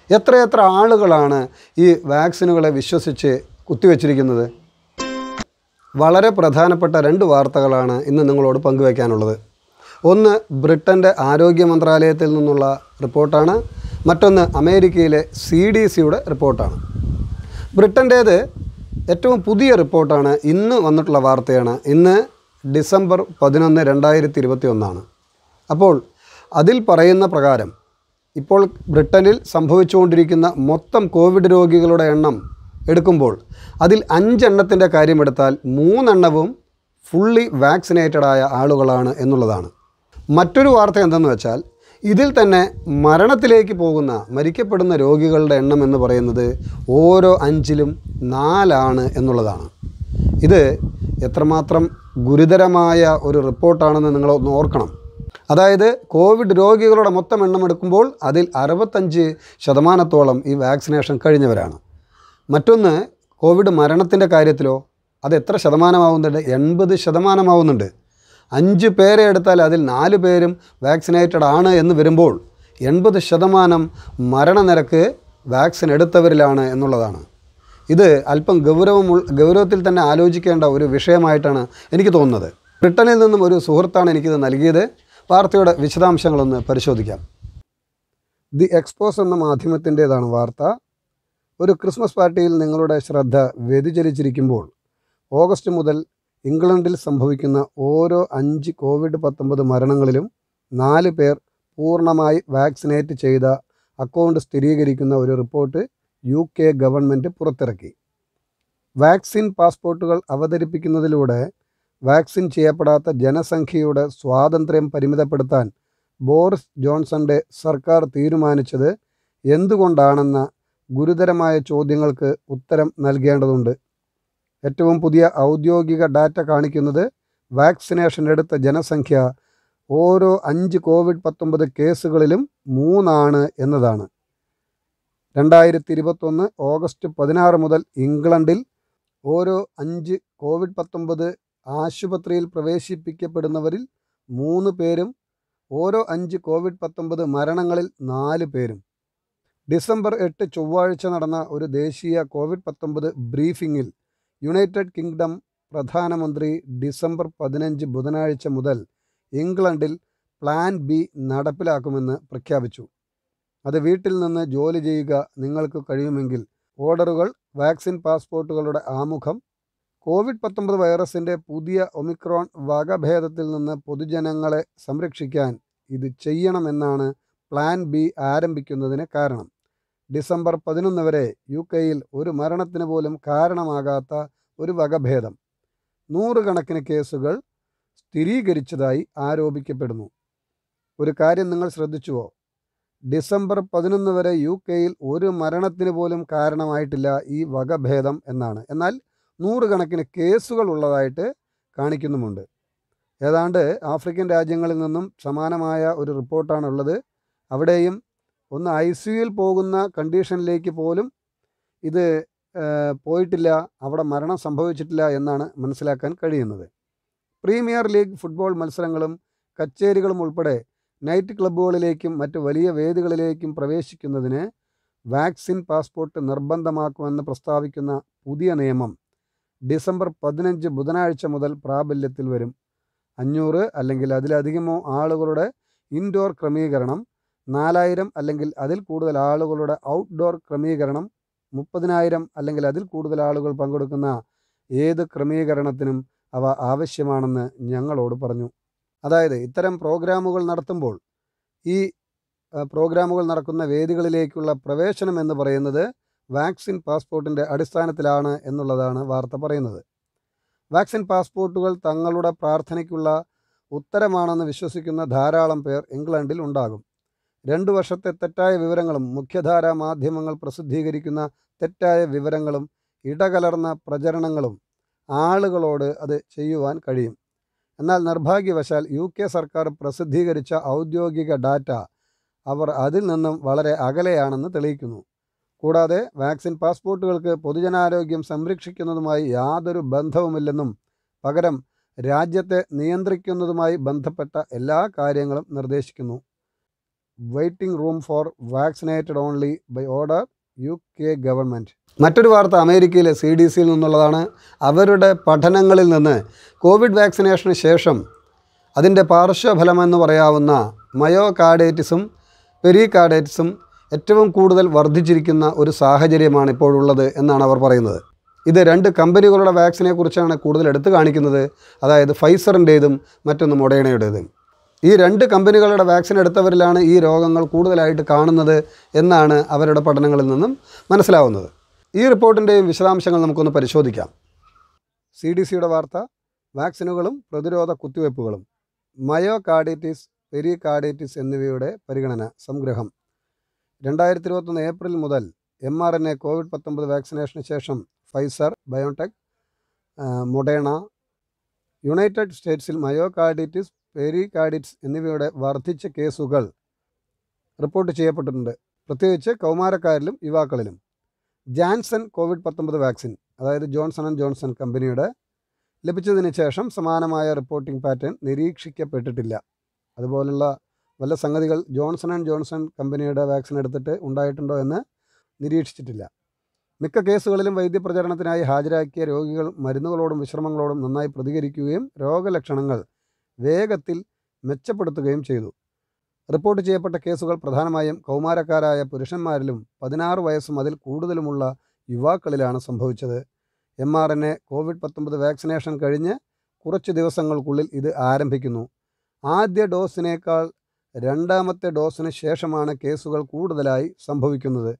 എത്രയെത്ര ആളുകളാണ് ഈ വാക്സിനുകളെ വിശ്വസിച്ച് കുത്തിവെച്ചിരിക്കുന്നത് വളരെ പ്രധാനപ്പെട്ട രണ്ട് വാർത്തകളാണ് ഇന്ന് നിങ്ങളോട് പങ്കുവയ്ക്കാനുള്ളത് ഒന്ന് ബ്രിട്ടൻ്റെ ആരോഗ്യ മന്ത്രാലയത്തിൽ നിന്നുള്ള റിപ്പോർട്ടാണ് മറ്റൊന്ന് അമേരിക്കയിലെ സി ഡി സിയുടെ റിപ്പോർട്ടാണ് ബ്രിട്ടൻ്റേത് ഏറ്റവും പുതിയ റിപ്പോർട്ടാണ് ഇന്ന് വന്നിട്ടുള്ള വാർത്തയാണ് ഇന്ന് ഡിസംബർ പതിനൊന്ന് രണ്ടായിരത്തി ഇരുപത്തി ഒന്നാണ് അപ്പോൾ അതിൽ പറയുന്ന പ്രകാരം ഇപ്പോൾ ബ്രിട്ടനിൽ സംഭവിച്ചുകൊണ്ടിരിക്കുന്ന മൊത്തം കോവിഡ് രോഗികളുടെ എണ്ണം എടുക്കുമ്പോൾ അതിൽ അഞ്ചെണ്ണത്തിൻ്റെ കാര്യമെടുത്താൽ മൂന്നെണ്ണവും ഫുള്ളി വാക്സിനേറ്റഡ് ആയ ആളുകളാണ് എന്നുള്ളതാണ് മറ്റൊരു വാർത്ത എന്തെന്ന് വെച്ചാൽ ഇതിൽ തന്നെ മരണത്തിലേക്ക് പോകുന്ന മരിക്കപ്പെടുന്ന രോഗികളുടെ എണ്ണം എന്ന് പറയുന്നത് ഓരോ അഞ്ചിലും നാലാണ് എന്നുള്ളതാണ് ഇത് എത്രമാത്രം ഗുരുതരമായ ഒരു റിപ്പോർട്ടാണെന്ന് നിങ്ങൾ ഒന്ന് ഓർക്കണം അതായത് കോവിഡ് രോഗികളുടെ മൊത്തം എണ്ണം എടുക്കുമ്പോൾ അതിൽ അറുപത്തഞ്ച് ശതമാനത്തോളം ഈ വാക്സിനേഷൻ കഴിഞ്ഞവരാണ് മറ്റൊന്ന് കോവിഡ് മരണത്തിൻ്റെ കാര്യത്തിലോ അത് എത്ര ശതമാനമാവുന്നുണ്ട് എൺപത് ശതമാനമാവുന്നുണ്ട് അഞ്ച് പേരെ എടുത്താൽ അതിൽ നാല് പേരും വാക്സിനേറ്റഡ് ആണ് എന്ന് വരുമ്പോൾ എൺപത് ശതമാനം മരണനിരക്ക് വാക്സിൻ എടുത്തവരിലാണ് എന്നുള്ളതാണ് ഇത് അല്പം ഗൗരവമുള്ള ഗൗരവത്തിൽ തന്നെ ആലോചിക്കേണ്ട ഒരു വിഷയമായിട്ടാണ് എനിക്ക് തോന്നുന്നത് ബ്രിട്ടനിൽ നിന്നും ഒരു സുഹൃത്താണ് എനിക്കിത് നൽകിയത് വാർത്തയുടെ വിശദാംശങ്ങളൊന്ന് പരിശോധിക്കാം ദി എക്സ്പോസ് എന്ന മാധ്യമത്തിൻ്റേതാണ് വാർത്ത ഒരു ക്രിസ്മസ് പാർട്ടിയിൽ നിങ്ങളുടെ ശ്രദ്ധ വ്യതിചലിച്ചിരിക്കുമ്പോൾ ഓഗസ്റ്റ് മുതൽ ഇംഗ്ലണ്ടിൽ സംഭവിക്കുന്ന ഓരോ അഞ്ച് കോവിഡ് പത്തൊമ്പത് മരണങ്ങളിലും നാല് പേർ പൂർണ്ണമായി വാക്സിനേറ്റ് ചെയ്ത അക്കൗണ്ട് സ്ഥിരീകരിക്കുന്ന ഒരു റിപ്പോർട്ട് യു കെ ഗവൺമെൻറ് പുറത്തിറക്കി വാക്സിൻ പാസ്പോർട്ടുകൾ അവതരിപ്പിക്കുന്നതിലൂടെ വാക്സിൻ ചെയ്യപ്പെടാത്ത ജനസംഖ്യയുടെ സ്വാതന്ത്ര്യം പരിമിതപ്പെടുത്താൻ ബോറിസ് ജോൺസന്റെ സർക്കാർ തീരുമാനിച്ചത് എന്തുകൊണ്ടാണെന്ന ഗുരുതരമായ ചോദ്യങ്ങൾക്ക് ഉത്തരം നൽകേണ്ടതുണ്ട് ഏറ്റവും പുതിയ ഔദ്യോഗിക ഡാറ്റ കാണിക്കുന്നത് വാക്സിനേഷൻ എടുത്ത ജനസംഖ്യ ഓരോ അഞ്ച് കോവിഡ് പത്തൊമ്പത് കേസുകളിലും മൂന്നാണ് എന്നതാണ് രണ്ടായിരത്തി ഇരുപത്തൊന്ന് ഓഗസ്റ്റ് പതിനാറ് മുതൽ ഇംഗ്ലണ്ടിൽ ഓരോ അഞ്ച് കോവിഡ് പത്തൊമ്പത് ആശുപത്രിയിൽ പ്രവേശിപ്പിക്കപ്പെടുന്നവരിൽ മൂന്ന് പേരും ഓരോ അഞ്ച് കോവിഡ് പത്തൊമ്പത് മരണങ്ങളിൽ നാല് പേരും ഡിസംബർ എട്ട് ചൊവ്വാഴ്ച നടന്ന ഒരു ദേശീയ കോവിഡ് പത്തൊമ്പത് ബ്രീഫിങ്ങിൽ യുണൈറ്റഡ് കിങ്ഡം പ്രധാനമന്ത്രി ഡിസംബർ പതിനഞ്ച് ബുധനാഴ്ച മുതൽ ഇംഗ്ലണ്ടിൽ പ്ലാൻ ബി നടപ്പിലാക്കുമെന്ന് പ്രഖ്യാപിച്ചു അത് വീട്ടിൽ നിന്ന് ജോലി ചെയ്യുക നിങ്ങൾക്ക് കഴിയുമെങ്കിൽ ഓർഡറുകൾ വാക്സിൻ പാസ്പോർട്ടുകളുടെ ആമുഖം കോവിഡ് പത്തൊമ്പത് വൈറസിൻ്റെ പുതിയ ഒമിക്രോൺ വകഭേദത്തിൽ നിന്ന് പൊതുജനങ്ങളെ സംരക്ഷിക്കാൻ ഇത് ചെയ്യണമെന്നാണ് പ്ലാൻ ബി ആരംഭിക്കുന്നതിന് കാരണം ഡിസംബർ പതിനൊന്ന് വരെ യു കെയിൽ ഒരു മരണത്തിന് പോലും കാരണമാകാത്ത ഒരു വകഭേദം നൂറുകണക്കിന് കേസുകൾ സ്ഥിരീകരിച്ചതായി ആരോപിക്കപ്പെടുന്നു ഒരു കാര്യം നിങ്ങൾ ശ്രദ്ധിച്ചുവോ ഡിസംബർ പതിനൊന്ന് വരെ യു കെയിൽ ഒരു മരണത്തിന് പോലും കാരണമായിട്ടില്ല ഈ വകഭേദം എന്നാണ് എന്നാൽ നൂറുകണക്കിന് കേസുകൾ ഉള്ളതായിട്ട് കാണിക്കുന്നുമുണ്ട് ഏതാണ്ട് ആഫ്രിക്കൻ രാജ്യങ്ങളിൽ നിന്നും സമാനമായ ഒരു റിപ്പോർട്ടാണുള്ളത് അവിടെയും ഒന്ന് ഐ സിയുയിൽ പോകുന്ന കണ്ടീഷനിലേക്ക് പോലും ഇത് ഏഹ്, പോയിട്ടില്ല അവിടെ മരണം സംഭവിച്ചിട്ടില്ല എന്നാണ് മനസ്സിലാക്കാൻ കഴിയുന്നത് പ്രീമിയർ ലീഗ് ഫുട്ബോൾ മത്സരങ്ങളും കച്ചേരികളും ഉൾപ്പെടെ നൈറ്റ് ക്ലബ്ബുകളിലേക്കും മറ്റ് വലിയ വേദികളിലേക്കും പ്രവേശിക്കുന്നതിന് വാക്സിൻ പാസ്പോർട്ട് നിർബന്ധമാക്കുമെന്ന് പ്രസ്താവിക്കുന്ന പുതിയ നിയമം ഡിസംബർ പതിനഞ്ച് ബുധനാഴ്ച മുതൽ പ്രാബല്യത്തിൽ വരും അഞ്ഞൂറ് അല്ലെങ്കിൽ അതിലധികമോ ആളുകളുടെ ഇൻഡോർ ക്രമീകരണം നാലായിരം അല്ലെങ്കിൽ അതിൽ കൂടുതൽ ആളുകളുടെ ഔട്ട്ഡോർ ക്രമീകരണം മുപ്പതിനായിരം അല്ലെങ്കിൽ അതിൽ കൂടുതൽ ആളുകൾ പങ്കെടുക്കുന്ന ഏത് ക്രമീകരണത്തിനും അവ ആവശ്യമാണെന്ന് ഞങ്ങളോട് പറഞ്ഞു അതായത് ഇത്തരം പ്രോഗ്രാമുകൾ നടത്തുമ്പോൾ ഈ ആ, പ്രോഗ്രാമുകൾ നടക്കുന്ന വേദികളിലേക്കുള്ള പ്രവേശനം എന്ന് പറയുന്നത് വാക്സിൻ പാസ്പോർട്ടിൻ്റെ അടിസ്ഥാനത്തിലാണ് എന്നുള്ളതാണ് വാർത്ത പറയുന്നത് വാക്സിൻ പാസ്പോർട്ടുകൾ തങ്ങളുടെ പ്രാർത്ഥനയ്ക്കുള്ള ഉത്തരമാണെന്ന് വിശ്വസിക്കുന്ന ധാരാളം പേർ ഇംഗ്ലണ്ടിൽ ഉണ്ടാകും രണ്ടു വർഷത്തെ തെറ്റായ വിവരങ്ങളും മുഖ്യധാരാ മാധ്യമങ്ങൾ പ്രസിദ്ധീകരിക്കുന്ന തെറ്റായ വിവരങ്ങളും ഇടകലർന്ന പ്രചരണങ്ങളും ആളുകളോട് അത് ചെയ്യുവാൻ കഴിയും എന്നാൽ നിർഭാഗ്യവശാൽ യു കെ സർക്കാർ പ്രസിദ്ധീകരിച്ച ഔദ്യോഗിക ഡാറ്റ അവർ അതിൽ നിന്നും വളരെ അകലെയാണെന്ന് തെളിയിക്കുന്നു കൂടാതെ വാക്സിൻ പാസ്പോർട്ടുകൾക്ക് പൊതുജനാരോഗ്യം സംരക്ഷിക്കുന്നതുമായി യാതൊരു ബന്ധവുമില്ലെന്നും പകരം രാജ്യത്തെ നിയന്ത്രിക്കുന്നതുമായി ബന്ധപ്പെട്ട എല്ലാ കാര്യങ്ങളും നിർദ്ദേശിക്കുന്നു waiting room for vaccinated only by order U K government മറ്റൊരു വാർത്ത അമേരിക്കയിലെ സി ഡി സിയിൽ നിന്നുള്ളതാണ് അവരുടെ പഠനങ്ങളിൽ നിന്ന് കോവിഡ് വാക്സിനേഷന് ശേഷം അതിൻ്റെ പാർശ്വഫലമെന്ന് പറയാവുന്ന മയോകാർഡേറ്റിസും പെരികാർഡേറ്റിസും ഏറ്റവും കൂടുതൽ വർദ്ധിച്ചിരിക്കുന്ന ഒരു സാഹചര്യമാണ് ഇപ്പോഴുള്ളത് എന്നാണ് അവർ പറയുന്നത് ഇത് രണ്ട് കമ്പനികളുടെ വാക്സിനെ കുറിച്ചാണ് കൂടുതൽ എടുത്തു കാണിക്കുന്നത് അതായത് ഫൈസറിൻ്റേതും മറ്റൊന്ന് മൊഡേണയുടേതും ഈ രണ്ട് കമ്പനികളുടെ വാക്സിൻ എടുത്തവരിലാണ് ഈ രോഗങ്ങൾ കൂടുതലായിട്ട് കാണുന്നത് എന്നാണ് അവരുടെ പഠനങ്ങളിൽ നിന്നും മനസ്സിലാവുന്നത് ഈ റിപ്പോർട്ടിൻ്റെയും വിശദാംശങ്ങൾ നമുക്കൊന്ന് പരിശോധിക്കാം സി ഡി സിയുടെ വാർത്ത വാക്സിനുകളും പ്രതിരോധ കുത്തിവയ്പ്പുകളും മയോകാർഡൈറ്റിസ് പെരികാർഡൈറ്റിസ് എന്നിവയുടെ പരിഗണന സംഗ്രഹം രണ്ടായിരത്തി ഇരുപത്തൊന്ന് ഏപ്രിൽ മുതൽ M R N A Covid പത്തൊമ്പത് വാക്സിനേഷന് ശേഷം ഫൈസർ ബയോടെക് മൊഡേണ യുണൈറ്റഡ് സ്റ്റേറ്റ്സിൽ മയോകാർഡൈറ്റിസ് പെരികാർഡിറ്റ്സ് എന്നിവയുടെ വർദ്ധിച്ച കേസുകൾ റിപ്പോർട്ട് ചെയ്യപ്പെട്ടിട്ടുണ്ട് പ്രത്യേകിച്ച് കൗമാരക്കാരിലും യുവാക്കളിലും ജാൻസൺ കോവിഡ് പത്തൊമ്പത് വാക്സിൻ അതായത് ജോൺസൺ ആൻഡ് ജോൺസൺ കമ്പനിയുടെ ലഭിച്ചതിന് ശേഷം സമാനമായ റിപ്പോർട്ടിംഗ് പാറ്റേൺ നിരീക്ഷിക്കപ്പെട്ടിട്ടില്ല അതുപോലുള്ള വല്ല സംഗതികൾ ജോൺസൺ ആൻഡ് ജോൺസൺ കമ്പനിയുടെ വാക്സിൻ എടുത്തിട്ട് ഉണ്ടായിട്ടുണ്ടോ എന്ന് നിരീക്ഷിച്ചിട്ടില്ല മിക്ക കേസുകളിലും വൈദ്യപ്രചരണത്തിനായി ഹാജരാക്കിയ രോഗികൾ മരുന്നുകളോടും വിശ്രമങ്ങളോടും നന്നായി പ്രതികരിക്കുകയും രോഗലക്ഷണങ്ങൾ വേഗത്തിൽ മെച്ചപ്പെടുത്തുകയും ചെയ്തു റിപ്പോർട്ട് ചെയ്യപ്പെട്ട കേസുകൾ പ്രധാനമായും കൗമാരക്കാരായ പുരുഷന്മാരിലും പതിനാറ് വയസ്സും അതിൽ കൂടുതലുമുള്ള യുവാക്കളിലാണ് സംഭവിച്ചത് M R N A Covid പത്തൊമ്പത് വാക്സിനേഷൻ കഴിഞ്ഞ് കുറച്ച് ദിവസങ്ങൾക്കുള്ളിൽ ഇത് ആരംഭിക്കുന്നു ആദ്യ ഡോസിനേക്കാൾ രണ്ടാമത്തെ ഡോസിന് ശേഷമാണ് കേസുകൾ കൂടുതലായി സംഭവിക്കുന്നത്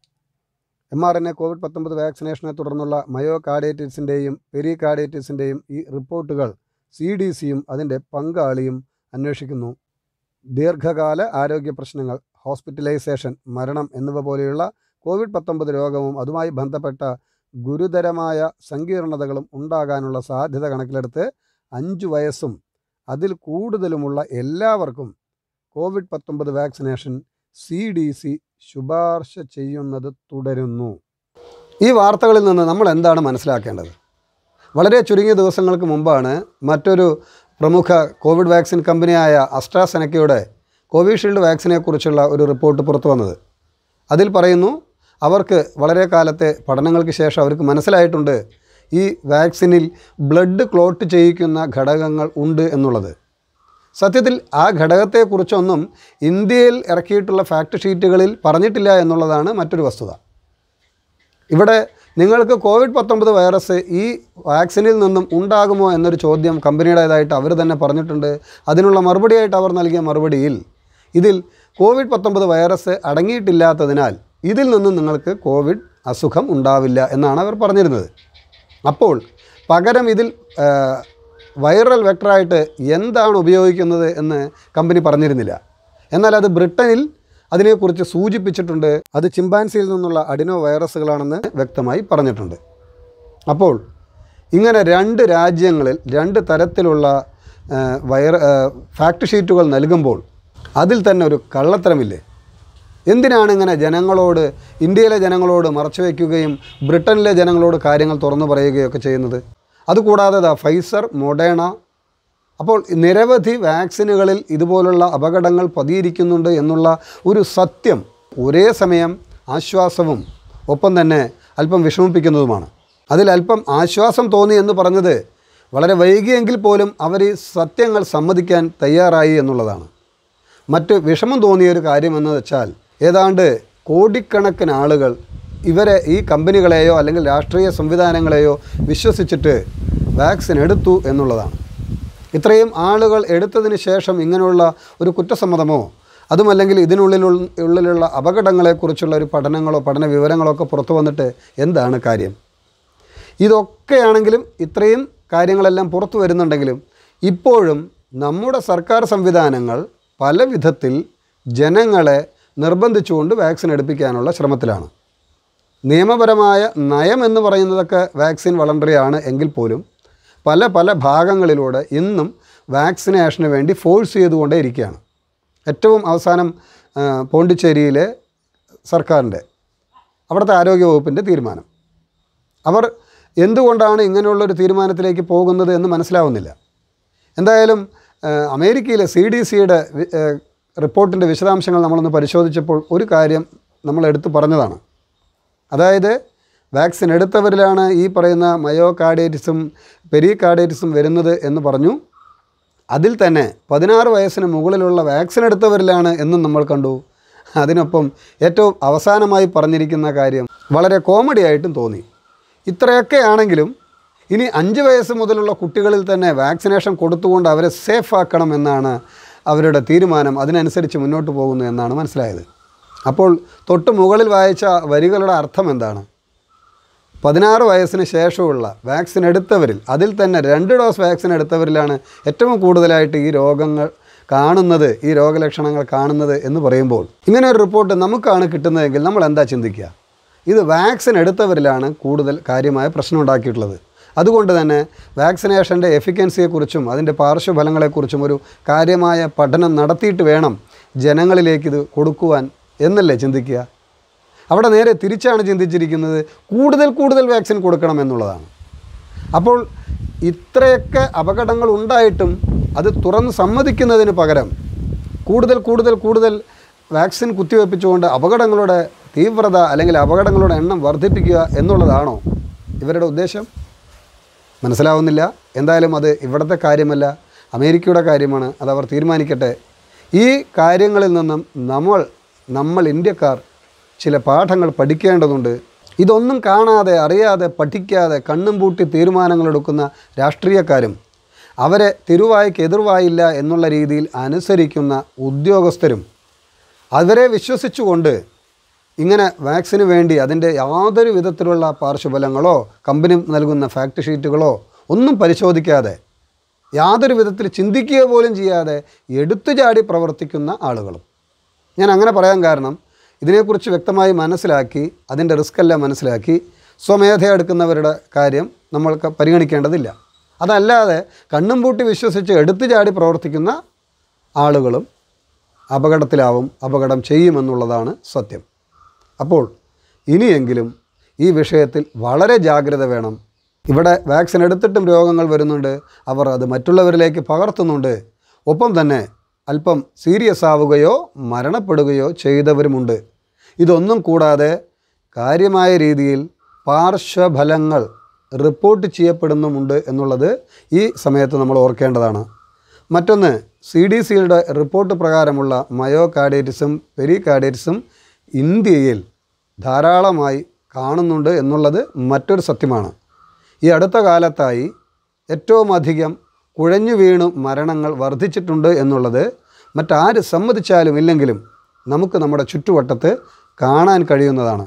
M R N A Covid പത്തൊമ്പത് വാക്സിനേഷനെ തുടർന്നുള്ള മയോകാർഡൈറ്റിസിൻ്റെയും പെരികാർഡൈറ്റിസിൻ്റെയും ഈ റിപ്പോർട്ടുകൾ സി ഡി സിയും അതിൻ്റെ പങ്കാളിയും അന്വേഷിക്കുന്നു ദീർഘകാല ആരോഗ്യ പ്രശ്നങ്ങൾ ഹോസ്പിറ്റലൈസേഷൻ മരണം എന്നിവ പോലെയുള്ള കോവിഡ് പത്തൊമ്പത് രോഗവും അതുമായി ബന്ധപ്പെട്ട ഗുരുതരമായ സങ്കീർണതകളും ഉണ്ടാകാനുള്ള സാധ്യത കണക്കിലെടുത്ത് അഞ്ച് വയസ്സും അതിൽ കൂടുതലുമുള്ള എല്ലാവർക്കും കോവിഡ് പത്തൊമ്പത് വാക്സിനേഷൻ സി ഡി സി ശുപാർശ ചെയ്യുന്നത് തുടരുന്നു ഈ വാർത്തകളിൽ നിന്ന് നമ്മൾ എന്താണ് മനസ്സിലാക്കേണ്ടത് വളരെ ചുരുങ്ങിയ ദിവസങ്ങൾക്ക് മുമ്പാണ് മറ്റൊരു പ്രമുഖ കോവിഡ് വാക്സിൻ കമ്പനിയായ അസ്ട്രാസെനക്കയുടെ കോവിഷീൽഡ് വാക്സിനെക്കുറിച്ചുള്ള ഒരു റിപ്പോർട്ട് പുറത്തു വന്നത് അതിൽ പറയുന്നു അവർക്ക് വളരെ കാലത്തെ പഠനങ്ങൾക്ക് ശേഷം അവർക്ക് മനസ്സിലായിട്ടുണ്ട് ഈ വാക്സിനിൽ ബ്ലഡ് ക്ലോട്ട് ചെയ്യിക്കുന്ന ഘടകങ്ങൾ ഉണ്ട് എന്നുള്ളത് സത്യത്തിൽ ആ ഘടകത്തെക്കുറിച്ചൊന്നും ഇന്ത്യയിൽ ഇറക്കിയിട്ടുള്ള ഫാക്ട് ഷീറ്റുകളിൽ പറഞ്ഞിട്ടില്ല എന്നുള്ളതാണ് മറ്റൊരു വസ്തുത ഇവിടെ നിങ്ങൾക്ക് കോവിഡ് പത്തൊമ്പത് വൈറസ് ഈ വാക്സിനിൽ നിന്നും ഉണ്ടാകുമോ എന്നൊരു ചോദ്യം കമ്പനിയുടേതായിട്ട് അവർ തന്നെ പറഞ്ഞിട്ടുണ്ട് അതിനുള്ള മറുപടിയായിട്ട് അവർ നൽകിയ മറുപടിയിൽ ഇതിൽ കോവിഡ് പത്തൊമ്പത് വൈറസ് അടങ്ങിയിട്ടില്ലാത്തതിനാൽ ഇതിൽ നിന്നും നിങ്ങൾക്ക് കോവിഡ് അസുഖം ഉണ്ടാവില്ല എന്നാണ് അവർ പറഞ്ഞിരുന്നത് അപ്പോൾ പകരം ഇതിൽ ആ, വൈറൽ വെക്ടറായിട്ട് എന്താണ് ഉപയോഗിക്കുന്നത് എന്ന് കമ്പനി പറഞ്ഞിരുന്നില്ല എന്നാൽ അത് ബ്രിട്ടനിൽ അതിനെക്കുറിച്ച് സൂചിപ്പിച്ചിട്ടുണ്ട് അത് ചിമ്പാൻസിയിൽ നിന്നുള്ള അഡിനോ വൈറസുകളാണെന്ന് വ്യക്തമായി പറഞ്ഞിട്ടുണ്ട് അപ്പോൾ ഇങ്ങനെ രണ്ട് രാജ്യങ്ങളിൽ രണ്ട് തരത്തിലുള്ള ആ, വൈറ ആ, ഫാക്ട് ഷീറ്റുകൾ നൽകുമ്പോൾ അതിൽ തന്നെ ഒരു കള്ളത്തരമില്ലേ എന്തിനാണ് ഇങ്ങനെ ജനങ്ങളോട് ഇന്ത്യയിലെ ജനങ്ങളോട് മറച്ചു വയ്ക്കുകയും ബ്രിട്ടനിലെ ജനങ്ങളോട് കാര്യങ്ങൾ തുറന്നു പറയുകയൊക്കെ ചെയ്യുന്നത് അതുകൂടാതെ ദാ ഫൈസർ മൊഡേണ അപ്പോൾ നിരവധി വാക്സിനുകളിൽ ഇതുപോലുള്ള അപകടങ്ങൾ പതിയിരിക്കുന്നുണ്ട് എന്നുള്ള ഒരു സത്യം ഒരേ സമയം ആശ്വാസവും ഒപ്പം തന്നെ അല്പം വിഷമിപ്പിക്കുന്നതുമാണ് അതിൽ അല്പം ആശ്വാസം തോന്നി എന്ന് പറഞ്ഞത് വളരെ വൈകിയെങ്കിൽ പോലും അവർ ഈ സത്യങ്ങൾ സമ്മതിക്കാൻ തയ്യാറായി എന്നുള്ളതാണ് മറ്റ് വിഷമം തോന്നിയൊരു കാര്യമെന്ന് വെച്ചാൽ ഏതാണ്ട് കോടിക്കണക്കിന് ആളുകൾ ഇവരെ ഈ കമ്പനികളെയോ അല്ലെങ്കിൽ രാഷ്ട്രീയ സംവിധാനങ്ങളെയോ വിശ്വസിച്ചിട്ട് വാക്സിൻ എടുത്തു എന്നുള്ളതാണ് ഇത്രയും ആളുകൾ എടുത്തതിന് ശേഷം ഇങ്ങനെയുള്ള ഒരു കുറ്റസമ്മതമോ അതുമല്ലെങ്കിൽ ഇതിനുള്ളിലുള്ള ഉള്ളിലുള്ള അപകടങ്ങളെക്കുറിച്ചുള്ള ഒരു പഠനങ്ങളോ പഠന വിവരങ്ങളോ ഒക്കെ പുറത്തു വന്നിട്ട് എന്താണ് കാര്യം ഇതൊക്കെയാണെങ്കിലും ഇത്രയും കാര്യങ്ങളെല്ലാം പുറത്തു വരുന്നുണ്ടെങ്കിലും ഇപ്പോഴും നമ്മുടെ സർക്കാർ സംവിധാനങ്ങൾ പല വിധത്തിൽ ജനങ്ങളെ നിർബന്ധിച്ചുകൊണ്ട് വാക്സിൻ എടുപ്പിക്കാനുള്ള ശ്രമത്തിലാണ് നിയമപരമായ നയം എന്ന് പറയുന്നതൊക്കെ വാക്സിൻ വളണ്ടറി ആണ് എങ്കിൽ പോലും പല പല ഭാഗങ്ങളിലൂടെ ഇന്നും വാക്സിനേഷന് വേണ്ടി ഫോഴ്സ് ചെയ്തുകൊണ്ടേ ഇരിക്കുകയാണ് ഏറ്റവും അവസാനം ആ, പോണ്ടിച്ചേരിയിലെ സർക്കാരിൻ്റെ അവിടുത്തെ ആരോഗ്യവകുപ്പിൻ്റെ തീരുമാനം അവർ എന്തുകൊണ്ടാണ് ഇങ്ങനെയുള്ളൊരു തീരുമാനത്തിലേക്ക് പോകുന്നത് എന്ന് മനസ്സിലാവുന്നില്ല എന്തായാലും ആ, അമേരിക്കയിലെ സി ഡി സിയുടെ റിപ്പോർട്ടിൻ്റെ വിശദാംശങ്ങൾ നമ്മളൊന്ന് പരിശോധിച്ചപ്പോൾ ഒരു കാര്യം നമ്മൾ എടുത്തു പറഞ്ഞതാണ് അതായത് വാക്സിൻ എടുത്തവരിലാണ് ഈ പറയുന്ന മയോകാർഡൈറ്റിസും പെരികാർഡൈറ്റിസും വരുന്നത് എന്ന് പറഞ്ഞു അതിൽ തന്നെ പതിനാറ് വയസ്സിന് മുകളിലുള്ള വാക്സിൻ എടുത്തവരിലാണ് എന്നും നമ്മൾ കണ്ടു അതിനൊപ്പം ഏറ്റവും അവസാനമായി പറഞ്ഞിരിക്കുന്ന കാര്യം വളരെ കോമഡി ആയിട്ടും തോന്നി ഇത്രയൊക്കെ ആണെങ്കിലും ഇനി അഞ്ച് വയസ്സ് മുതലുള്ള കുട്ടികളിൽ തന്നെ വാക്സിനേഷൻ കൊടുത്തുകൊണ്ട് അവരെ സേഫ് ആക്കണം എന്നാണ് അവരുടെ തീരുമാനം അതിനനുസരിച്ച് മുന്നോട്ട് പോകുന്നു എന്നാണ് മനസ്സിലായത് അപ്പോൾ തൊട്ട് മുകളിൽ വായിച്ച വരികളുടെ അർത്ഥം എന്താണ് പതിനാറ് വയസ്സിന് ശേഷമുള്ള വാക്സിൻ എടുത്തവരിൽ അതിൽ തന്നെ രണ്ട് ഡോസ് വാക്സിൻ എടുത്തവരിലാണ് ഏറ്റവും കൂടുതലായിട്ട് ഈ രോഗങ്ങൾ കാണുന്നത് ഈ രോഗലക്ഷണങ്ങൾ കാണുന്നത് എന്ന് പറയുമ്പോൾ ഇങ്ങനെ ഒരു റിപ്പോർട്ട് നമുക്കാണ് കിട്ടുന്നതെങ്കിൽ നമ്മൾ എന്താ ചിന്തിക്കുക ഇത് വാക്സിൻ എടുത്തവരിലാണ് കൂടുതൽ കാര്യമായ പ്രശ്നം ഉണ്ടാക്കിയിട്ടുള്ളത് അതുകൊണ്ട് തന്നെ വാക്സിനേഷൻ്റെ എഫിക്കൻസിയെക്കുറിച്ചും അതിൻ്റെ പാർശ്വഫലങ്ങളെക്കുറിച്ചും ഒരു കാര്യമായ പഠനം നടത്തിയിട്ട് വേണം ജനങ്ങളിലേക്ക് ഇത് കൊടുക്കുവാൻ എന്നല്ലേ ചിന്തിക്കുക അവിടെ നേരെ തിരിച്ചാണ് ചിന്തിച്ചിരിക്കുന്നത് കൂടുതൽ കൂടുതൽ വാക്സിൻ കൊടുക്കണം എന്നുള്ളതാണ് അപ്പോൾ ഇത്രയൊക്കെ അപകടങ്ങൾ ഉണ്ടായിട്ടും അത് തുറന്ന് സമ്മതിക്കുന്നതിന് പകരം കൂടുതൽ കൂടുതൽ കൂടുതൽ വാക്സിൻ കുത്തിവെപ്പിച്ചുകൊണ്ട് അപകടങ്ങളുടെ തീവ്രത അല്ലെങ്കിൽ അപകടങ്ങളുടെ എണ്ണം വർദ്ധിപ്പിക്കുക എന്നുള്ളതാണോ ഇവരുടെ ഉദ്ദേശം മനസ്സിലാവുന്നില്ല എന്തായാലും അത് ഇവിടുത്തെ കാര്യമല്ല അമേരിക്കയുടെ കാര്യമാണ് അത് അവർ തീരുമാനിക്കട്ടെ ഈ കാര്യങ്ങളിൽ നിന്നും നമ്മൾ നമ്മൾ ഇന്ത്യക്കാർ ചില പാഠങ്ങൾ പഠിക്കേണ്ടതുണ്ട് ഇതൊന്നും കാണാതെ അറിയാതെ പഠിക്കാതെ കണ്ണും പൂട്ടി തീരുമാനങ്ങളെടുക്കുന്ന രാഷ്ട്രീയക്കാരും അവരെ തിരുവായ്ക്ക് എതിർവായില്ല എന്നുള്ള രീതിയിൽ അനുസരിക്കുന്ന ഉദ്യോഗസ്ഥരും അവരെ വിശ്വസിച്ചുകൊണ്ട് ഇങ്ങനെ വാക്സിന് വേണ്ടി അതിൻ്റെ യാതൊരു വിധത്തിലുള്ള പാർശ്വഫലങ്ങളോ കമ്പനി നൽകുന്ന ഫാക്ട് ഷീറ്റുകളോ ഒന്നും പരിശോധിക്കാതെ യാതൊരു വിധത്തിൽ ചിന്തിക്കുക പോലും ചെയ്യാതെ എടുത്തുചാടി പ്രവർത്തിക്കുന്ന ആളുകളും ഞാൻ അങ്ങനെ പറയാൻ കാരണം ഇതിനെക്കുറിച്ച് വ്യക്തമായി മനസ്സിലാക്കി അതിൻ്റെ റിസ്ക് എല്ലാം മനസ്സിലാക്കി സ്വമേധ എടുക്കുന്നവരുടെ കാര്യം നമ്മൾക്ക് പരിഗണിക്കേണ്ടതില്ല അതല്ലാതെ കണ്ണും പൂട്ടി വിശ്വസിച്ച് എടുത്തു ചാടി പ്രവർത്തിക്കുന്ന ആളുകളും അപകടത്തിലാവും അപകടം ചെയ്യുമെന്നുള്ളതാണ് സത്യം അപ്പോൾ ഇനിയെങ്കിലും ഈ വിഷയത്തിൽ വളരെ ജാഗ്രത വേണം ഇവിടെ വാക്സിൻ എടുത്തിട്ടും രോഗങ്ങൾ വരുന്നുണ്ട് അവർ അത് മറ്റുള്ളവരിലേക്ക് പകർത്തുന്നുണ്ട് ഒപ്പം തന്നെ അല്പം സീരിയസ് ആവുകയോ മരണപ്പെടുകയോ ചെയ്തവരുമുണ്ട് ഇതൊന്നും കൂടാതെ കാര്യമായ രീതിയിൽ പാർശ്വഫലങ്ങൾ റിപ്പോർട്ട് ചെയ്യപ്പെടുന്നുമുണ്ട് എന്നുള്ളത് ഈ സമയത്ത് നമ്മൾ ഓർക്കേണ്ടതാണ് മറ്റൊന്ന് സി ഡി സിയുടെ റിപ്പോർട്ട് പ്രകാരമുള്ള മയോകാർഡൈറ്റിസും പെരികാർഡൈറ്റിസും ഇന്ത്യയിൽ ധാരാളമായി കാണുന്നുണ്ട് എന്നുള്ളത് മറ്റൊരു സത്യമാണ് ഈ അടുത്ത കാലത്തായി ഏറ്റവും അധികം കുഴഞ്ഞു വീണു മരണങ്ങൾ വർദ്ധിച്ചിട്ടുണ്ട് എന്നുള്ളത് മറ്റാര് സമ്മതിച്ചാലും ഇല്ലെങ്കിലും നമുക്ക് നമ്മുടെ ചുറ്റുവട്ടത്ത് കാണാൻ കഴിയുന്നതാണ്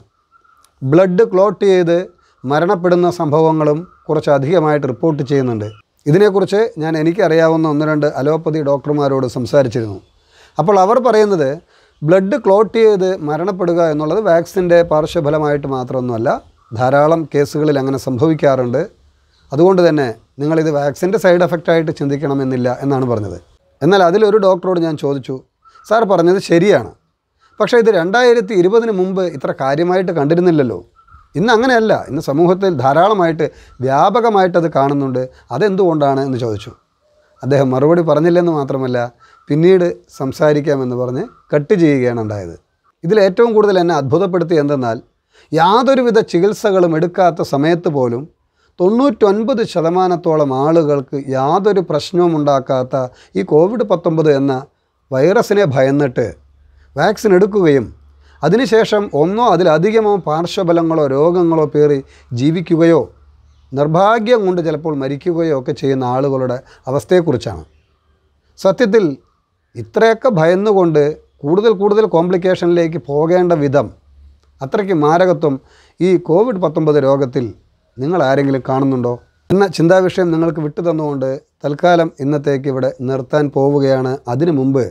ബ്ലഡ് ക്ലോട്ട് ചെയ്ത് മരണപ്പെടുന്ന സംഭവങ്ങളും കുറച്ച് അധികമായിട്ട് റിപ്പോർട്ട് ചെയ്യുന്നുണ്ട് ഇതിനെക്കുറിച്ച് ഞാൻ എനിക്കറിയാവുന്ന ഒന്ന് രണ്ട് അലോപ്പതി ഡോക്ടർമാരോട് സംസാരിച്ചിരുന്നു അപ്പോൾ അവർ പറയുന്നത് ബ്ലഡ് ക്ലോട്ട് ചെയ്ത് മരണപ്പെടുക എന്നുള്ളത് വാക്സിൻ്റെ പാർശ്വഫലമായിട്ട് മാത്രമൊന്നുമല്ല ധാരാളം കേസുകളിൽ അങ്ങനെ സംഭവിക്കാറുണ്ട് അതുകൊണ്ട് തന്നെ നിങ്ങളിത് വാക്സിൻ്റെ സൈഡ് എഫക്റ്റായിട്ട് ചിന്തിക്കണമെന്നില്ല എന്നാണ് പറഞ്ഞത് എന്നാൽ അതിലൊരു ഡോക്ടറോട് ഞാൻ ചോദിച്ചു സാർ പറഞ്ഞത് ശരിയാണ് പക്ഷേ ഇത് രണ്ടായിരത്തി ഇരുപതിന് മുമ്പ് ഇത്ര കാര്യമായിട്ട് കണ്ടിരുന്നില്ലല്ലോ ഇന്ന് അങ്ങനെയല്ല ഇന്ന് സമൂഹത്തിൽ ധാരാളമായിട്ട് വ്യാപകമായിട്ടത് കാണുന്നുണ്ട് അതെന്തുകൊണ്ടാണ് എന്ന് ചോദിച്ചു അദ്ദേഹം മറുപടി പറഞ്ഞില്ലെന്ന് മാത്രമല്ല പിന്നീട് സംസാരിക്കാമെന്ന് പറഞ്ഞ് കട്ട് ചെയ്യുകയാണ് ഉണ്ടായത് ഇതിൽ ഏറ്റവും കൂടുതൽ എന്നെ അത്ഭുതപ്പെടുത്തി എന്തെന്നാൽ യാതൊരുവിധ ചികിത്സകളും എടുക്കാത്ത സമയത്ത് പോലും തൊണ്ണൂറ്റൊൻപത് ശതമാനത്തോളം ആളുകൾക്ക് യാതൊരു പ്രശ്നവും ഉണ്ടാക്കാത്ത ഈ കോവിഡ് പത്തൊമ്പത് എന്ന വൈറസിനെ ഭയന്നിട്ട് വാക്സിൻ എടുക്കുകയും അതിനുശേഷം ഒന്നോ അതിലധികമോ പാർശ്വഫലങ്ങളോ രോഗങ്ങളോ പേറി ജീവിക്കുകയോ നിർഭാഗ്യം കൊണ്ട് ചിലപ്പോൾ മരിക്കുകയോ ഒക്കെ ചെയ്യുന്ന ആളുകളുടെ അവസ്ഥയെക്കുറിച്ചാണ് സത്യത്തിൽ ഇത്രയൊക്കെ ഭയന്നുകൊണ്ട് കൂടുതൽ കൂടുതൽ കോംപ്ലിക്കേഷനിലേക്ക് പോകേണ്ട വിധം അത്രയ്ക്ക് മാരകത്വം ഈ കോവിഡ് പത്തൊമ്പത് രോഗത്തിൽ നിങ്ങൾ ആരെങ്കിലും കാണുന്നുണ്ടോ എന്ന ചിന്താവിഷയം നിങ്ങൾക്ക് വിട്ടു തന്നുകൊണ്ട് തൽക്കാലം ഇന്നത്തേക്ക് ഇവിടെ നിർത്താൻ പോവുകയാണ് അതിനു മുമ്പ്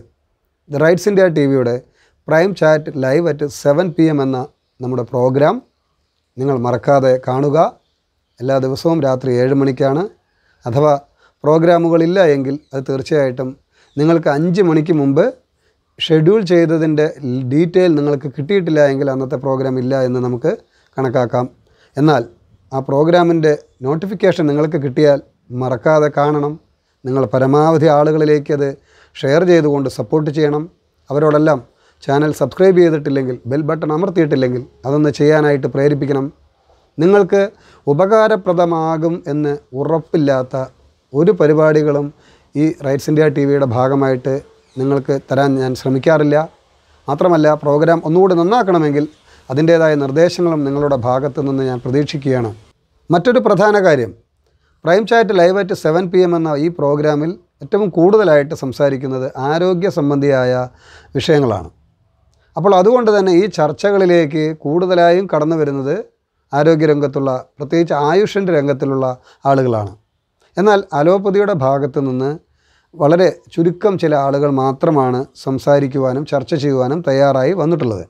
ദ റൈറ്റ്സ് ഇന്ത്യ ടി വിയുടെ prime chat live at seven P M എന്ന നമ്മുടെ പ്രോഗ്രാം നിങ്ങൾ മറക്കാതെ കാണുക എല്ലാ ദിവസവും രാത്രി ഏഴ് മണിക്കാണ് അഥവാ പ്രോഗ്രാമുകളില്ല എങ്കിൽ അത് തീർച്ചയായിട്ടും നിങ്ങൾക്ക് അഞ്ച് മണിക്ക് മുമ്പ് ഷെഡ്യൂൾ ചെയ്തതിൻ്റെ ഡീറ്റെയിൽ നിങ്ങൾക്ക് കിട്ടിയിട്ടില്ല എങ്കിൽ അന്നത്തെ പ്രോഗ്രാം ഇല്ല എന്ന് നമുക്ക് കണക്കാക്കാം എന്നാൽ ആ പ്രോഗ്രാമിൻ്റെ നോട്ടിഫിക്കേഷൻ നിങ്ങൾക്ക് കിട്ടിയാൽ മറക്കാതെ കാണണം നിങ്ങൾ പരമാവധി ആളുകളിലേക്ക് അത് ഷെയർ ചെയ്തുകൊണ്ട് സപ്പോർട്ട് ചെയ്യണം അവരോടെല്ലാം ചാനൽ സബ്സ്ക്രൈബ് ചെയ്തിട്ടില്ലെങ്കിൽ ബെൽ ബട്ടൺ അമർത്തിയിട്ടില്ലെങ്കിൽ അതൊന്ന് ചെയ്യാനായിട്ട് പ്രേരിപ്പിക്കണം നിങ്ങൾക്ക് ഉപകാരപ്രദമാകും എന്ന് ഉറപ്പില്ലാത്ത ഒരു പരിപാടികളും ഈ റൈറ്റ്സ് ഇന്ത്യ ടി വിയുടെ ഭാഗമായിട്ട് നിങ്ങൾക്ക് തരാൻ ഞാൻ ശ്രമിക്കാറില്ല മാത്രമല്ല പ്രോഗ്രാം ഒന്നുകൂടി നന്നാക്കണമെങ്കിൽ അതിൻ്റേതായ നിർദ്ദേശങ്ങളും നിങ്ങളുടെ ഭാഗത്തു നിന്ന് ഞാൻ പ്രതീക്ഷിക്കുകയാണ് മറ്റൊരു പ്രധാന കാര്യം prime chat live at seven P M എന്ന ഈ പ്രോഗ്രാമിൽ ഏറ്റവും കൂടുതലായിട്ട് സംസാരിക്കുന്നത് ആരോഗ്യ സംബന്ധിയായ വിഷയങ്ങളാണ് അപ്പോൾ അതുകൊണ്ട് തന്നെ ഈ ചർച്ചകളിലേക്ക് കൂടുതലായും കടന്നു വരുന്നത് ആരോഗ്യരംഗത്തുള്ള പ്രത്യേകിച്ച് ആയുഷിൻ്റെ രംഗത്തിലുള്ള ആളുകളാണ് എന്നാൽ അലോപ്പതിയുടെ ഭാഗത്ത് നിന്ന് വളരെ ചുരുക്കം ചില ആളുകൾ മാത്രമാണ് സംസാരിക്കുവാനും ചർച്ച ചെയ്യുവാനും തയ്യാറായി വന്നിട്ടുള്ളത്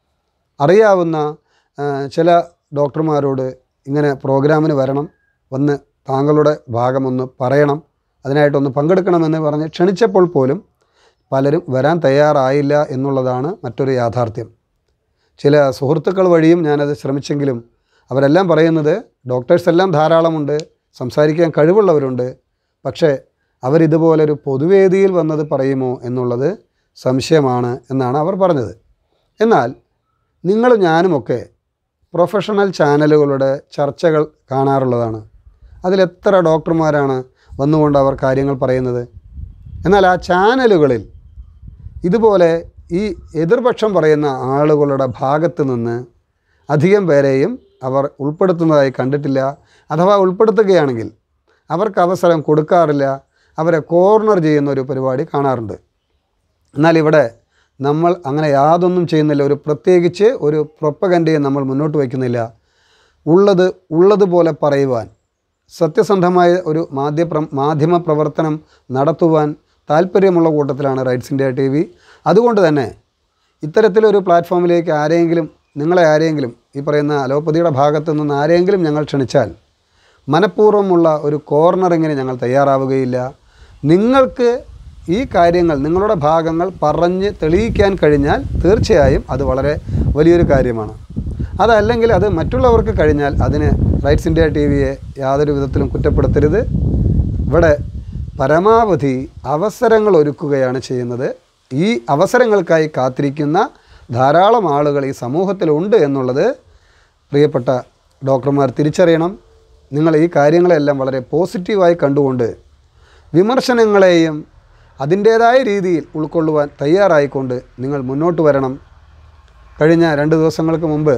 അറിയാവുന്ന ആ, ചില ഡോക്ടർമാരോട് ഇങ്ങനെ പ്രോഗ്രാമിന് വരണം വന്ന് താങ്കളുടെ ഭാഗമൊന്ന് പറയണം അതിനായിട്ടൊന്ന് പങ്കെടുക്കണമെന്ന് പറഞ്ഞ് ക്ഷണിച്ചപ്പോൾ പോലും പലരും വരാൻ തയ്യാറായില്ല എന്നുള്ളതാണ് മറ്റൊരു യാഥാർത്ഥ്യം ചില സുഹൃത്തുക്കൾ വഴിയും ഞാനത് ശ്രമിച്ചെങ്കിലും അവരെല്ലാം പറയുന്നത് ഡോക്ടേഴ്സ് എല്ലാം ധാരാളമുണ്ട് സംസാരിക്കാൻ കഴിവുള്ളവരുണ്ട് പക്ഷേ അവരിതുപോലൊരു പൊതുവേദിയിൽ വന്നത് പറയുമോ എന്നുള്ളത് സംശയമാണ് എന്നാണ് അവർ പറഞ്ഞത് എന്നാൽ നിങ്ങളും ഞാനുമൊക്കെ പ്രൊഫഷണൽ ചാനലുകളുടെ ചർച്ചകൾ കാണാറുള്ളതാണ് അതിലെത്ര ഡോക്ടർമാരാണ് വന്നുകൊണ്ട് അവർ കാര്യങ്ങൾ പറയുന്നത് എന്നാൽ ആ ചാനലുകളിൽ ഇതുപോലെ ഈ എതിർപക്ഷം പറയുന്ന ആളുകളുടെ ഭാഗത്ത് നിന്ന് അധികം പേരെയും അവർ ഉൾപ്പെടുത്തുന്നതായി കണ്ടിട്ടില്ല അഥവാ ഉൾപ്പെടുത്തുകയാണെങ്കിൽ അവർക്ക് അവസരം കൊടുക്കാറില്ല അവരെ കോർണർ ചെയ്യുന്ന ഒരു പരിപാടി കാണാറുണ്ട് എന്നാൽ ഇവിടെ നമ്മൾ അങ്ങനെ യാതൊന്നും ചെയ്യുന്നില്ല ഒരു പ്രത്യേകിച്ച് ഒരു പ്രൊപ്പഗൻഡയും നമ്മൾ മുന്നോട്ട് വയ്ക്കുന്നില്ല ഉള്ളത് ഉള്ളതുപോലെ പറയുവാൻ സത്യസന്ധമായ ഒരു മാധ്യ മാധ്യമ പ്രവർത്തനം നടത്തുവാൻ താല്പര്യമുള്ള കൂട്ടത്തിലാണ് റൈറ്റ്സ് ഇന്ത്യ ടി വി അതുകൊണ്ട് തന്നെ ഇത്തരത്തിലൊരു പ്ലാറ്റ്ഫോമിലേക്ക് ആരെങ്കിലും നിങ്ങളെ ആരെങ്കിലും ഈ പറയുന്ന അലോപ്പതിയുടെ ഭാഗത്തു നിന്ന് ആരെങ്കിലും ഞങ്ങൾ ക്ഷണിച്ചാൽ മനഃപൂർവ്വമുള്ള ഒരു കോർണറിങ്ങിന് ഞങ്ങൾ തയ്യാറാവുകയില്ല നിങ്ങൾക്ക് ഈ കാര്യങ്ങൾ നിങ്ങളുടെ ഭാഗങ്ങൾ പറഞ്ഞ് തെളിയിക്കാൻ കഴിഞ്ഞാൽ തീർച്ചയായും അത് വളരെ വലിയൊരു കാര്യമാണ് അതല്ലെങ്കിൽ അത് മറ്റുള്ളവർക്ക് കഴിഞ്ഞാൽ അതിന് റൈറ്റ്സ് ഇന്ത്യ ടി വിയെ യാതൊരു വിധത്തിലും കുറ്റപ്പെടുത്തരുത് ഇവിടെ പരമാവധി അവസരങ്ങൾ ഒരുക്കുകയാണ് ചെയ്യുന്നത് ഈ അവസരങ്ങൾക്കായി കാത്തിരിക്കുന്ന ധാരാളം ആളുകൾ ഈ സമൂഹത്തിലുണ്ട് എന്നുള്ളത് പ്രിയപ്പെട്ട ഡോക്ടർമാർ തിരിച്ചറിയണം നിങ്ങൾ ഈ കാര്യങ്ങളെല്ലാം വളരെ പോസിറ്റീവായി കണ്ടുകൊണ്ട് വിമർശനങ്ങളെയും അതിൻ്റേതായ രീതിയിൽ ഉൾക്കൊള്ളുവാൻ തയ്യാറായിക്കൊണ്ട് നിങ്ങൾ മുന്നോട്ട് വരണം കഴിഞ്ഞ രണ്ട് ദിവസങ്ങൾക്ക് മുമ്പ്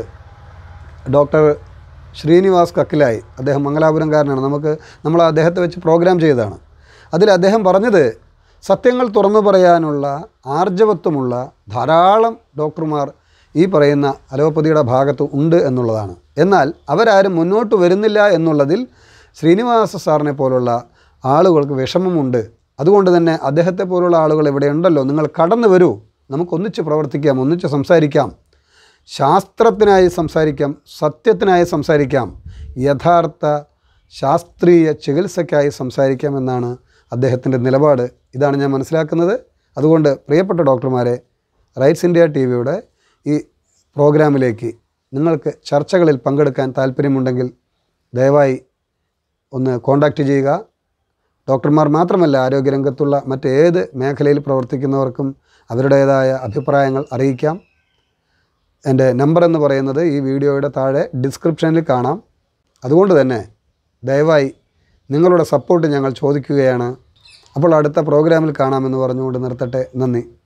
ഡോക്ടർ ശ്രീനിവാസ് കക്കിലായി അദ്ദേഹം മംഗലാപുരംകാരനാണ് നമുക്ക് നമ്മൾ അദ്ദേഹത്തെ വെച്ച് പ്രോഗ്രാം ചെയ്തതാണ് അതിൽ അദ്ദേഹം പറഞ്ഞത് സത്യങ്ങൾ തുറന്നു പറയാനുള്ള ആർജവത്വമുള്ള ധാരാളം ഡോക്ടർമാർ ഈ പറയുന്ന അലോപ്പതിയുടെ ഭാഗത്ത് ഉണ്ട് എന്നുള്ളതാണ് എന്നാൽ അവരാരും മുന്നോട്ട് വരുന്നില്ല എന്നുള്ളതിൽ ശ്രീനിവാസ സാറിനെ പോലുള്ള ആളുകൾക്ക് വിഷമമുണ്ട് അതുകൊണ്ട് തന്നെ അദ്ദേഹത്തെ പോലുള്ള ആളുകൾ ഇവിടെ ഉണ്ടല്ലോ നിങ്ങൾ കടന്നു വരൂ നമുക്കൊന്നിച്ച് പ്രവർത്തിക്കാം ഒന്നിച്ച് സംസാരിക്കാം ശാസ്ത്രത്തിനായി സംസാരിക്കാം സത്യത്തിനായി സംസാരിക്കാം യഥാർത്ഥ ശാസ്ത്രീയ ചികിത്സയ്ക്കായി സംസാരിക്കാം എന്നാണ് അദ്ദേഹത്തിൻ്റെ നിലപാട് ഇതാണ് ഞാൻ മനസ്സിലാക്കുന്നത് അതുകൊണ്ട് പ്രിയപ്പെട്ട ഡോക്ടർമാരെ റൈറ്റ്സ് ഇന്ത്യ ടി വിയുടെ ഈ പ്രോഗ്രാമിലേക്ക് നിങ്ങൾക്ക് ചർച്ചകളിൽ പങ്കെടുക്കാൻ താല്പര്യമുണ്ടെങ്കിൽ ദയവായി ഒന്ന് കോൺടാക്റ്റ് ചെയ്യുക ഡോക്ടർമാർ മാത്രമല്ല ആരോഗ്യരംഗത്തുള്ള മറ്റേത് മേഖലയിൽ പ്രവർത്തിക്കുന്നവർക്കും അവരുടേതായ അഭിപ്രായങ്ങൾ അറിയിക്കാം എൻ്റെ നമ്പർ എന്ന് പറയുന്നത് ഈ വീഡിയോയുടെ താഴെ ഡിസ്ക്രിപ്ഷനിൽ കാണാം അതുകൊണ്ട് തന്നെ ദയവായി നിങ്ങളുടെ സപ്പോർട്ട് ഞങ്ങൾ ചോദിക്കുകയാണ് അപ്പോൾ അടുത്ത പ്രോഗ്രാമിൽ കാണാമെന്ന് പറഞ്ഞുകൊണ്ട് നിർത്തട്ടെ നന്ദി